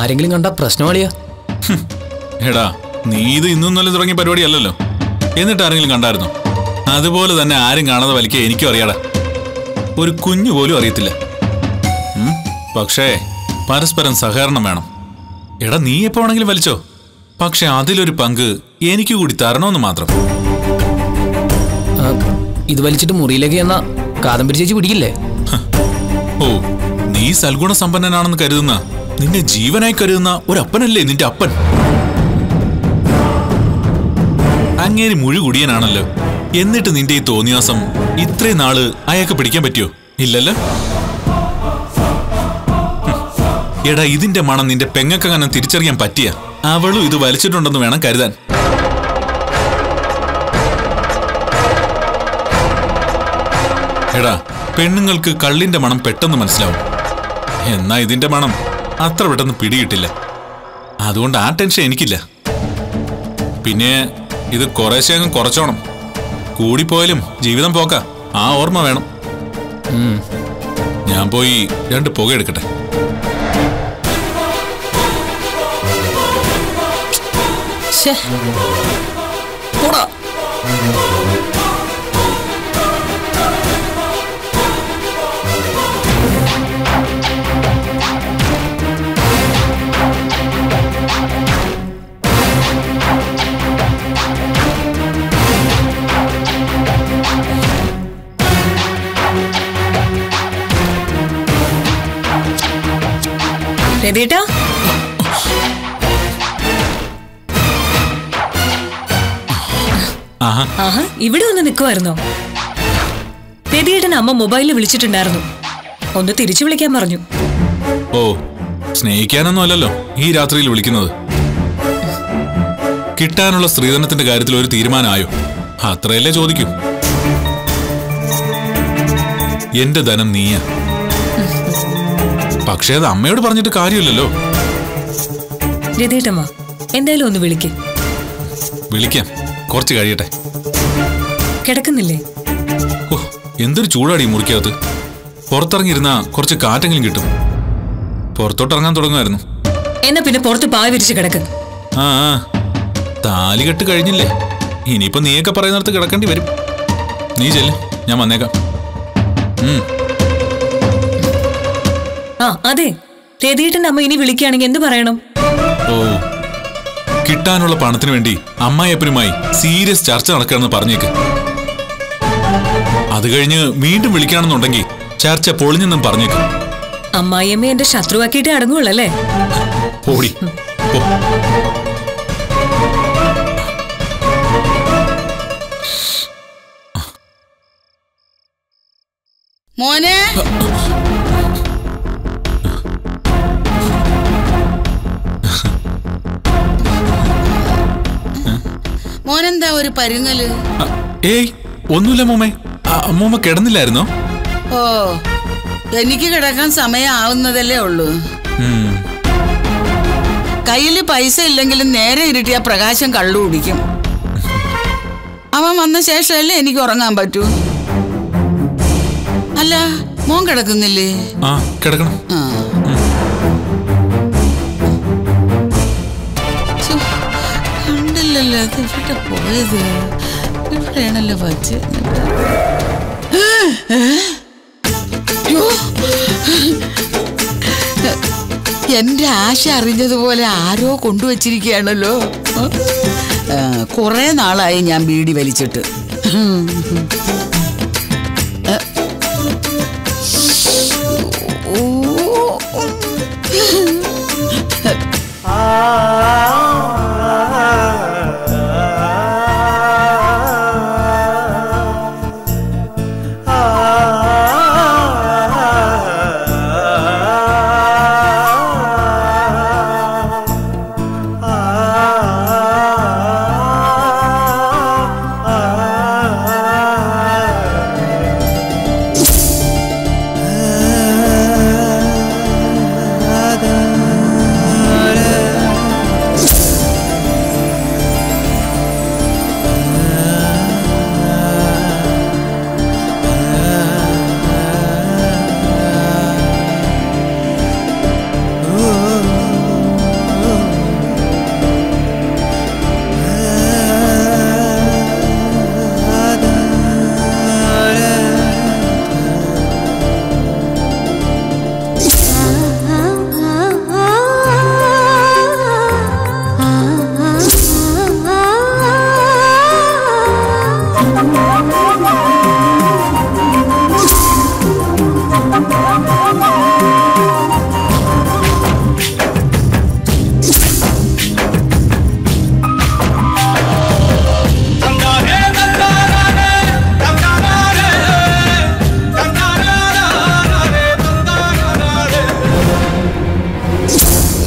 ആരെങ്കിലും കണ്ട പ്രശ്നമാളിയാ എടാ നീ ഇത് ഇന്നും നല്ല തുടങ്ങിയ പരിപാടിയല്ലല്ലോ എന്നിട്ട് ആരെങ്കിലും കണ്ടായിരുന്നോ അതുപോലെ തന്നെ ആരും കാണാതെ വലിക്കുക എനിക്കും അറിയാടാ ഒരു കുഞ്ഞു പോലും അറിയത്തില്ല ഉം, പക്ഷേ പരസ്പരം സഹകരണം വേണം എടാ നീ എപ്പോ വേണമെങ്കിലും വലിച്ചോ പക്ഷെ അതിലൊരു പങ്ക് എനിക്ക് കൂടി തരണമെന്ന് മാത്രം ആ, ഇത് വലിച്ചിട്ട് മുറിയിലേക്ക് ചെന്ന കാദംബരി ചേച്ചി പിടിക്കില്ലേ ഓ നീ സൽഗുണ സമ്പന്നനാണെന്ന് കരുതുന്ന നിന്നെ ജീവനായി കരുതുന്ന ഒരപ്പനല്ലേ നിന്റെ അപ്പൻ അങ്ങേരി മുഴു കുടിയനാണല്ലോ എന്നിട്ട് നിന്റെ ഈ തോന്നിയാസം ഇത്രയും നാള് അയാൾക്ക് പിടിക്കാൻ പറ്റിയോ ഇല്ലല്ലോ ഹും. എടാ ഇതിന്റെ മണം നിന്റെ പെങ്ങക്കങ്ങനെ തിരിച്ചറിയാൻ പറ്റിയ അവളും ഇത് വലിച്ചിട്ടുണ്ടെന്ന് വേണം കരുതാൻ എടാ പെണ്ണുങ്ങൾക്ക് കള്ളിന്റെ മണം പെട്ടെന്ന് മനസ്സിലാവും എന്നാ ഇതിന്റെ മണം അത്ര പെട്ടെന്ന് പിടികിട്ടില്ല അതുകൊണ്ട് ആ ടെൻഷൻ എനിക്കില്ല പിന്നെ ഇത് കുറേശ്ശെ അങ്ങ് കുറച്ചോണം കൂടിപ്പോയാലും ജീവിതം പോക്ക ആ ഓർമ്മ വേണം ഉം. ഞാൻ പോയി രണ്ട് പുക എടുക്കട്ടെ ശ്ശേ. പോടാ. രതീട്ടാ ആഹാ ആഹാ ഇവിടെ ഒന്ന് നിൽക്കുമായിരുന്നോ രതിയേട്ടൻ അമ്മ മൊബൈലിൽ വിളിച്ചിട്ടുണ്ടായിരുന്നു ഒന്ന് തിരിച്ചു വിളിക്കാൻ പറഞ്ഞു ഓ സ്നേഹിക്കാനൊന്നും അല്ലല്ലോ ഈ രാത്രിയിൽ വിളിക്കുന്നത് കിട്ടാനുള്ള സ്ത്രീധനത്തിന്റെ കാര്യത്തിൽ ഒരു തീരുമാനമായോ അത്രയല്ലേ ചോദിക്കൂ എന്റെ ധനം നീയാ പക്ഷേ അത് അമ്മയോട് പറഞ്ഞിട്ട് കാര്യമില്ലല്ലോ രതിയേട്ടമ്മ എന്തായാലും ഒന്ന് വിളിക്ക് വിളിക്കാം കുറച്ച് കഴിയട്ടെ കിടക്കുന്നില്ലേ ഓ എന്തൊരു ചൂടാടി ഈ മുറിക്കകത്ത് പുറത്തിറങ്ങിയിരുന്ന കുറച്ച് കാറ്റെങ്കിലും കിട്ടും പുറത്തോട്ടിറങ്ങാൻ തുടങ്ങുമായിരുന്നു എന്നാ പിന്നെ പുറത്ത് പായ വിരിച്ച് കിടക്ക് ആ ആ താലികെട്ട് കഴിഞ്ഞില്ലേ ഇനിയിപ്പോ നീയൊക്കെ പറയുന്നിടത്ത് കിടക്കേണ്ടി വരും നീ ചെല്ല് ഞാൻ വന്നേക്കാം ഉം ആ അതെ രതിയേട്ടന്റെ അമ്മ ഇനി വിളിക്കുകയാണെങ്കിൽ എന്ത് പറയണം ഓ കിട്ടാനുള്ള പണത്തിന് വേണ്ടി അമ്മായിയപ്പനുമായി സീരിയസ് ചർച്ച നടക്കുകയാണെന്ന് പറഞ്ഞേക്ക് അത് കഴിഞ്ഞ് വീണ്ടും വിളിക്കുകയാണെന്നുണ്ടെങ്കിൽ ചർച്ച പൊളിഞ്ഞെന്നും പറഞ്ഞേക്ക് അമ്മായിയമ്മ എന്റെ ശത്രുവാക്കിയിട്ടേ അടങ്ങുള്ളല്ലേ പോടി പോ. മോനെ മോനെന്താ ഒരു പരുങ്ങല് ആ, ഏയ് ഒന്നുമില്ല മോമേ ആ, അമ്മൂമ്മ കിടന്നില്ലായിരുന്നോ ഓ എനിക്ക് കിടക്കാൻ സമയം ആവുന്നതല്ലേ ഉള്ളൂ ഉം. കയ്യിൽ പൈസ ഇല്ലെങ്കിലും നേരെ ഇരുട്ടിയ പ്രകാശം കള്ളു കുടിക്കും അവൻ വന്ന ശേഷമല്ലേ എനിക്ക് ഉറങ്ങാൻ പറ്റൂ അല്ല മോൻ കിടക്കുന്നില്ലേ ആ കിടക്കണം ആ ശ്ശോ, കണ്ടില്ലല്ലോ അത് ഇവിടെ പോയത് ഇവിടെയാണല്ലോ വച്ച് എന്റെ ആശ അറിഞ്ഞതുപോലെ ആരോ കൊണ്ടുവച്ചിരിക്കുകയാണല്ലോ ആ, കുറേ നാളായി ഞാൻ ബീഡി വലിച്ചിട്ട്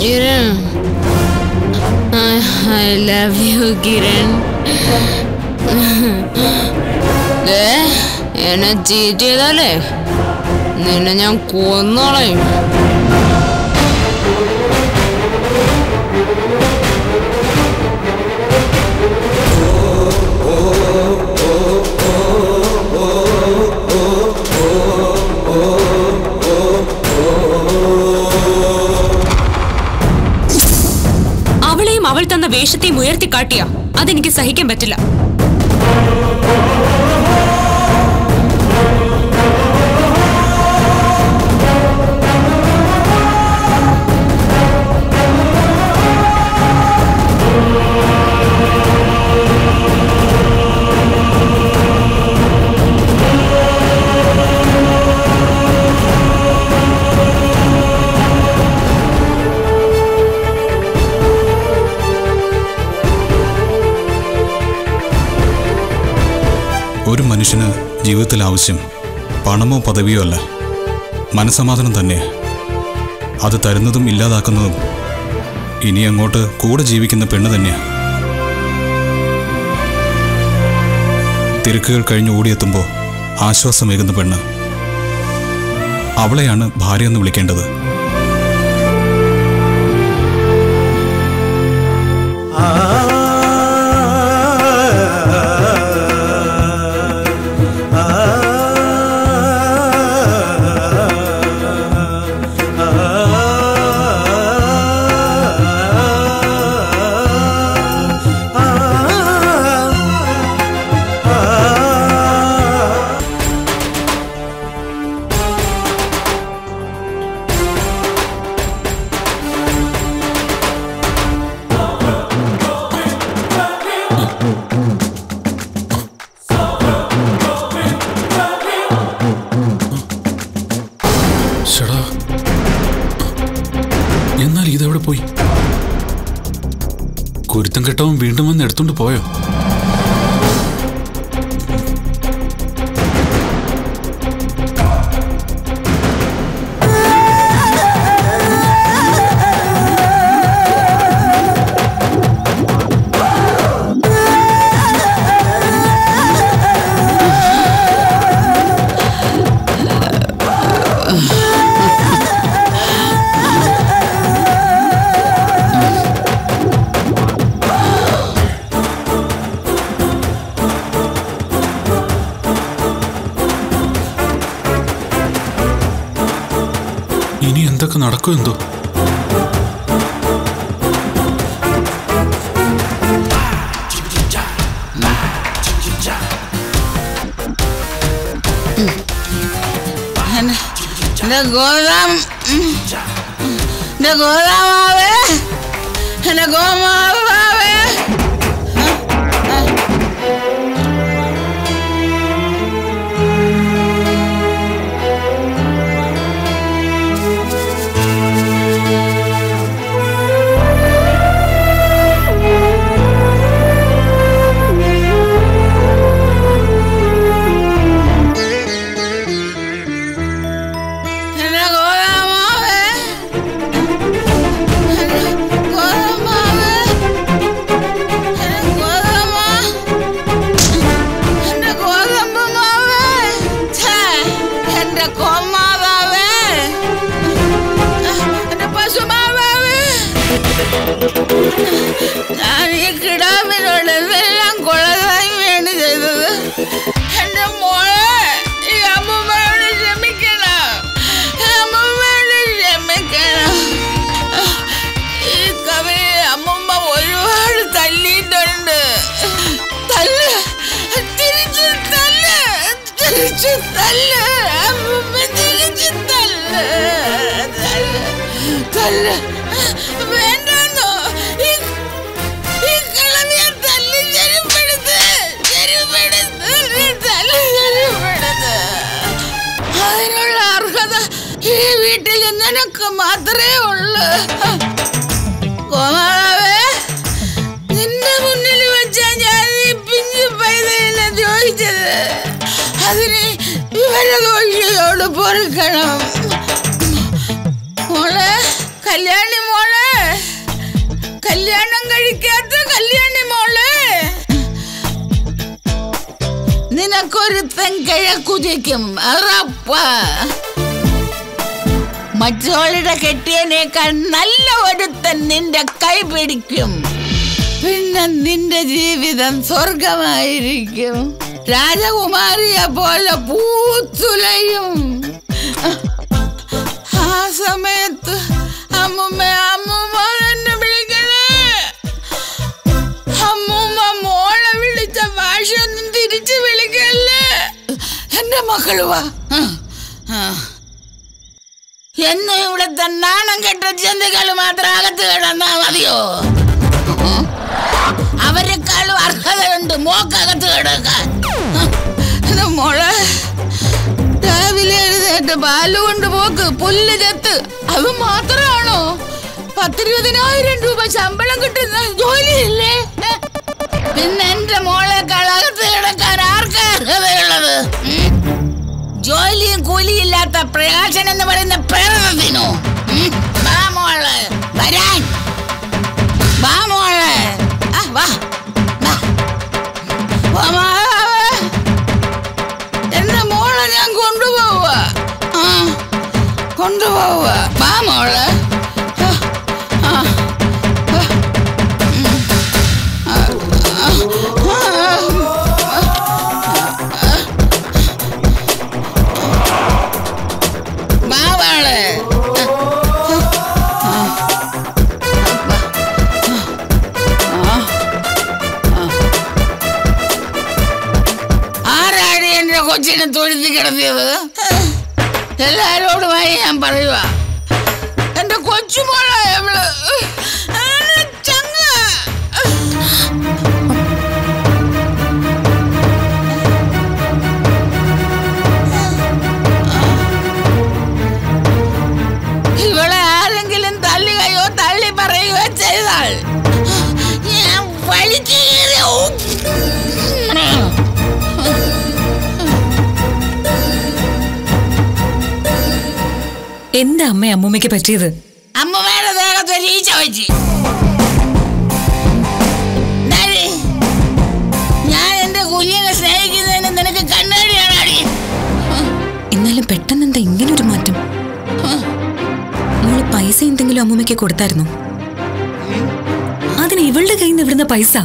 Kiran I love you Kiran ദേ, എന്നെ ചീറ്റ് ചെയ്താലേ നിന്നെ ഞാൻ കൊന്നോളയും അവളെയും അവൾ തന്ന വേഷത്തെയും ഉയർത്തിക്കാട്ടിയ അതെനിക്ക് സഹിക്കാൻ പറ്റില്ല ഒരു മനുഷ്യന് ജീവിതത്തിൽ ആവശ്യം പണമോ പദവിയോ അല്ല മനസമാധാനം തന്നെ അത് തരുന്നതും ഇല്ലാതാക്കുന്നതും ഇനി അങ്ങോട്ട് കൂടെ ജീവിക്കുന്ന പെണ്ണ് തന്നെയാ തിരക്കുകൾ കഴിഞ്ഞ് ഓടിയെത്തുമ്പോൾ ആശ്വാസമേകുന്ന പെണ്ണ് അവളെയാണ് ഭാര്യ എന്ന് വിളിക്കേണ്ടത് ഷടാ എന്നാൽ ഇതെവിടെ പോയി കുരുത്തം കെട്ടവൻ വീണ്ടും വന്ന് എടുത്തോണ്ട് പോയോ ഇനി എന്തൊക്കെ നടക്കും എന്തോ എന്റെ എന്റെ ഗോതാം എന്റെ ഗോതാമാവേ എന്റെ ഗോമാവേ എന്റെ ഗോതാമാവേ എന്റെ ഗോതാമാവേ എന്റെ ഗോതാമ എന്റെ ഗോതമ്പ് മാവേ ഛേ, എന്റെ കോമാതാവേ എന്റെ പശുമാവേ ഞാൻ ഈ കിടാവിനോട് ഇതെല്ലാം കൊള്ളതായി വേണ്ടി ചെയ്തത് എന്റെ മോളെ ഈ അമ്മൂമ്മയോട് ക്ഷമിക്കണം ഈ അമ്മൂമ്മയോട് ക്ഷമിക്കണം ഈ കവി അമ്മൂമ്മ ഒരുപാട് തല്ലിയിട്ടുണ്ട് തല്ല് തിരിച്ച് തല്ല് തിരിച്ച് തല്ല് അമ്മൂമ്മ തിരിച്ച് തല്ല് തല്ല് തല്ല് വേണ്ടെന്നോ ഈ ഈ കിളവിയെ തല്ലി ചെരുപ്പെടുത്ത് ചെരുപ്പെടുത്ത് നീ തല്ലി ചെരുപ്പെടുത്ത് അതിനുള്ള അർഹത ഈ വീട്ടിൽ നിനക്ക് മാത്രമേ ഉള്ളൂ കോമാവേ നിന്റെ മുന്നിൽ വെച്ചാ ഞാൻ ഈ പിഞ്ചു പൈതലിനെ ചോദിച്ചത് അതിന് വിവരദോഷിയോട് പൊറുക്കണം മോളെ കല്യാണി മോളെ ഒരുത്തൻ കിഴക്കുതിക്കും ഉറപ്പാ മറ്റോളുടെ കെട്ടിയനേക്കാൾ നല്ല ഒരുത്തൻ നിന്റെ കൈ പിടിക്കും പിന്നെ നിന്റെ ജീവിതം സ്വർഗമായിരിക്കും രാജകുമാരിയെ പോലെ പൂത്തുലയും ആ സമയത്ത് അമ്മുമ്മ അമ്മുമ്മ എന്നെ വിളിക്കണേ അമ്മൂമ്മ മോളെ വിളിച്ച ഭാഷയൊന്നും തിരിച്ചു വിളിക്കല്ലേ എന്റെ മക്കള് വാ ആ, ആ. എന്നും ഇവിടുത്തെ നാണം കെട്ട ജന്തുക്കൾ മാത്രം അകത്ത് കിടന്നാ മതിയോ ഉം. അവരെക്കാളും അർഹതയുണ്ട് മോക്കകത്ത് കിടക്കാൻ ഇത് മോളെ രാവിലെ എഴുന്നേറ്റ് പാല് കൊണ്ട് പോക്ക് പുല്ല് ചത്ത് അത് മാത്രമാണോ പത്തിരുപതിനായിരം രൂപ ശമ്പളം കിട്ടുന്ന ജോലിയില്ലേ ഏ? പിന്നെ എന്റെ മോളെ കളകത്ത് കിടക്കാൻ ആർക്കാ അർഹതയുള്ളത് ഉം? ജോലിയും കൂലിയില്ലാത്ത പ്രകാശൻ എന്ന് പറയുന്ന പ്രേതത്തിനോ ഉം? വാ മോള് വരാൻ വാ മോള് ആ, വാ വാ. വാ, വാ, വാ. എന്റെ മോളെ ഞാൻ കൊണ്ടുപോവുക ആ കൊണ്ടുപോവുക വാ മോള് ആ, ആ, ആ. ഉം. ആ, ആ, ആ. വാ മോള് ആരാണ് എന്റെ കൊച്ചിനെ തൊഴുത്തി കിടത്തിയത് എല്ലാരോടുമായി ഞാൻ പറയുക എന്റെ കൊച്ചുമോളാ എവള് എന്നെ ചങ്ങ ഇവളെ ആരെങ്കിലും തല്ലുകയോ തള്ളി പറയുകയോ ചെയ്താൽ ഞാൻ വലിച്ചു കീറി എന്താ അമ്മ അമ്മൂമ്മയ്ക്ക് പറ്റിയത് അമ്മമ്മയുടെ ദേഹത്ത് ഒരു ഈച്ച വെച്ച് എന്നാല് ഞാൻ എന്റെ കുഞ്ഞിനെ സ്നേഹിക്കുന്നതിന് നിനക്ക് കണ്ണാടിയാണ് അടി എന്നാലും പെട്ടെന്ന് എന്താ ഇങ്ങനെ ഒരു മാറ്റം മോള് പൈസ എന്തെങ്കിലും അമ്മൂമ്മയ്ക്ക് കൊടുത്തായിരുന്നോ അതിന് ഇവളുടെ കയ്യിൽ നിന്ന് ഇവിടുന്ന പൈസ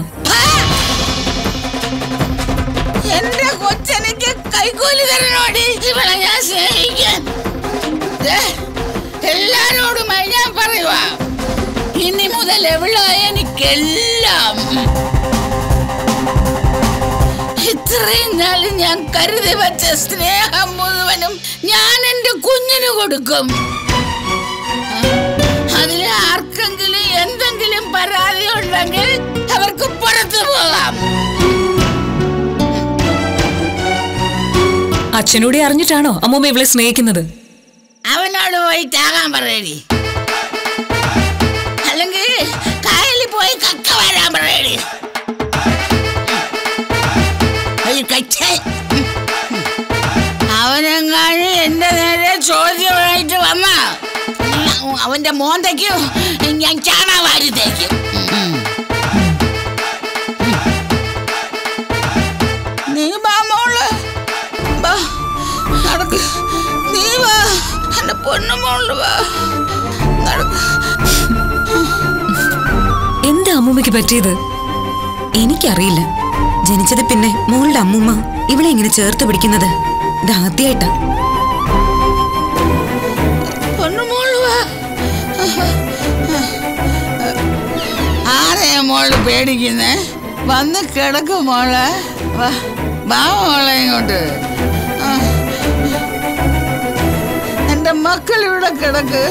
എന്റെ കൊച്ചനക്ക് കൈക്കൂലി തരണോടി ഇവളെ ഞാൻ സ്നേഹിക്കാൻ ദേ, എല്ലാരോടുമായി ഞാൻ പറയുക ഇനി മുതൽ എവിടെ എനിക്കെല്ലാം ഇത്രയും നാൾ ഞാൻ കരുതി വച്ച സ്നേഹം മുഴുവനും ഞാൻ എന്റെ കുഞ്ഞിന് കൊടുക്കും അതിൽ ആർക്കെങ്കിലും എന്തെങ്കിലും പരാതി ഉണ്ടെങ്കിൽ അവർക്ക് പുറത്തു പോകാം അച്ഛനൂടെ അറിഞ്ഞിട്ടാണോ അമ്മൂമ്മ ഇവളെ സ്നേഹിക്കുന്നത് അവനോട് പോയി ചാകാൻ പറയടി അല്ലെങ്കിൽ കായലിൽ പോയി കക്ക വരാൻ പറയടി ഒരു കച്ചേ അവനെങ്ങാണ് എന്റെ നേരെ ചോദ്യമായിട്ട് വന്ന അവന്റെ മോന്തയ്ക്ക് ഞാൻ ചാണാ വാരി തേക്കും നീ വാ മോള് വാ നടക്ക് നീ വാ എന്റെ പൊന്നു മോള് വാ നടക്ക് എന്താ അമ്മൂമ്മയ്ക്ക് പറ്റിയത് എനിക്കറിയില്ല ജനിച്ചത് പിന്നെ മോളുടെ അമ്മൂമ്മ ഇവളെ ഇങ്ങനെ ചേർത്ത് പിടിക്കുന്നത് ഇതാദ്യായിട്ടാ പൊന്നു മോള് വാ ആരെയാ മോള് പേടിക്കുന്നേ വന്ന് കിടക്ക് മോളെ വാ വാ മോളെ ഇങ്ങോട്ട് ആ. എന്റെ മക്കൾ ഇവിടെ കിടക്ക്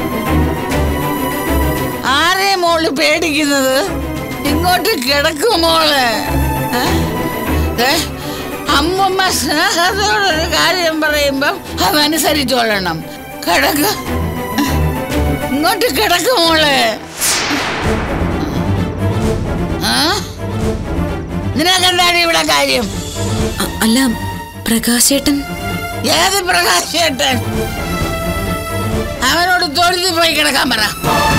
ആരെയാ മോള് പേടിക്കുന്നത് ഇങ്ങോട്ട് കിടക്കും മോളെ ഏ? ദേ, അമ്മമ്മ സ്നേഹത്തോടൊരു കാര്യം പറയുമ്പം അതനുസരിച്ചോളണം കിടക്ക് ഇങ്ങോട്ട് കിടക്ക് മോളെ ആ നിനക്കെന്താണ് ഇവിടെ കാര്യം അ- അല്ല പ്രകാശേട്ടൻ ഏത് പ്രകാശേട്ടൻ അവനോട് തൊഴുതി പോയി കിടക്കാൻ പറ